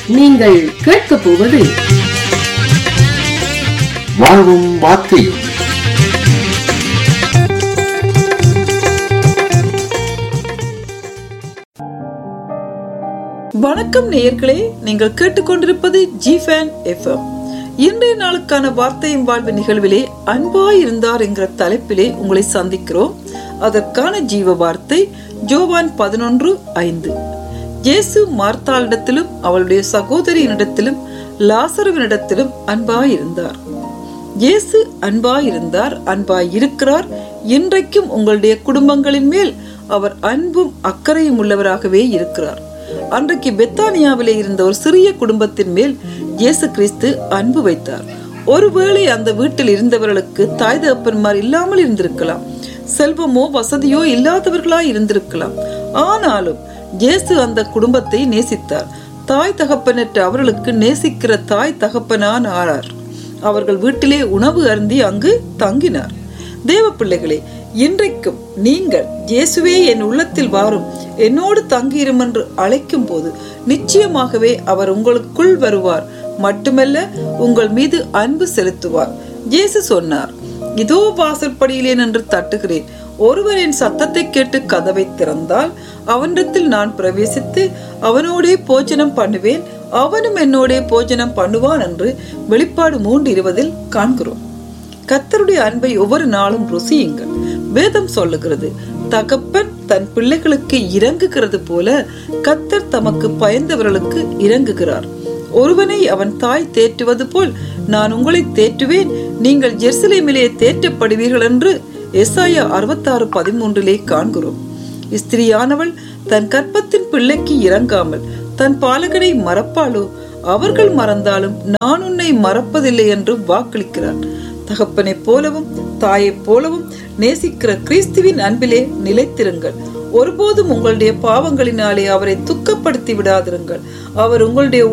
நீங்கள் கேட்கப் போவது வாழ்வும் வார்த்தையும் வணக்கம் நேயர்களே நீங்கள் கேட்டுக்கொண்டிருப்பது ஜிஃபேன் எஃப்எம் இன்றைய நாளுக்கான வார்த்தையும் வாழ்வு நிகழ்விலே அன்பாய் இருந்தார் என்கிற தலைப்பிலே உங்களை சந்திக்கிறோம் அதற்கான ஜீவ வார்த்தை ஜோவான் பதினொன்று ஐந்து இயேசு மார்த்தாளிடத்திலும் அவளுடைய சகோதரியினிடத்திலும் லாசருவினிடத்திலும் அன்பாய் இருந்தார் இயேசு அன்பாய் இருந்தார் அன்பாய் இருக்கிறார் இன்றைக்கும் உங்களுடைய குடும்பங்களின் மேல் அவர் அன்பும் அக்கறையும் உள்ளவராகவே இருக்கிறார் அன்றைக்கு பெத்தானியாவிலே இருந்த ஒரு சிறிய குடும்பத்தின் மேல் இயேசு கிறிஸ்து அன்பு வைத்தார் ஒருவேளை அந்த வீட்டில் இருந்தவர்களுக்கு தாய் தகப்பன்மார் இல்லாமல் இருந்திருக்கலாம் செல்வமோ வசதியோ இல்லாதவர்களாய் இருந்திருக்கலாம் ஆனாலும் இயேசு அந்த குடும்பத்தை நேசித்தார் தாய் தகப்பனற்ற அவர்களுக்கு நேசிக்கிற தாய் தகப்பனான் ஆனார் அவர்கள் வீட்டிலே உணவு அருந்தி அங்கு தங்கினார் தேவ பிள்ளைகளே இன்றைக்கும் நீங்கள் இயேசுவே என் உள்ளத்தில் வாரும் என்னோடு தங்கியிரும் என்று அழைக்கும் போது நிச்சயமாகவே அவர் உங்களுக்குள் வருவார் மட்டுமல்ல உங்கள் மீது அன்பு செலுத்துவார் இயேசு சொன்னார் இதோ வாசற்படியிலே நின்று தட்டுகிறேன் ஒருவர் என் சத்தத்தை கேட்டு கதவை திறந்தால் அவனிடத்தில் நான் பிரவேசித்து அவனோடே போஜனம் பண்ணுவேன் அவனும் என்னோடே போஜனம் பண்ணுவான் என்று வெளிப்பாடு மூன்று இருபதில் காண்கிறோம் கத்தருடைய அன்பை ஒவ்வொரு நாளும் ருசியுங்கள் வேதம் சொல்லுகிறது தகப்பன் தன் பிள்ளைகளுக்கு இறங்குகிறது போல கத்தர் தமக்கு பயந்தவர்களுக்கு இறங்குகிறார் ஒருவனை அவன் தாய் தேற்றுவது போல் நான் உங்களை தேற்றுவேன் நீங்கள் ஜெருசலேமிலே தேற்றப்படுவீர்கள் என்று எஸ்ஐயா அறுபத்தாறு பதிமூன்றிலே காண்கிறோம் ஸ்திரியானவள் தன் கற்பத்தின் பிள்ளைக்கு இறங்காமல் தன் பாலகனை மறப்பாளோ அவர்கள் மறந்தாலும் நான் உன்னை மறப்பதில்லை என்று வாக்களிக்கிறார் தகப்பனைப் போலவும் தாயைப் போலவும் நேசிக்கிற கிறிஸ்துவின் அன்பிலே நிலைத்திருங்கள் ஒருபோதும் உங்களுடைய பாவங்களினாலே அவரை துக்கப்படுத்தி விடாதிருங்கள் அவர் உங்களுடைய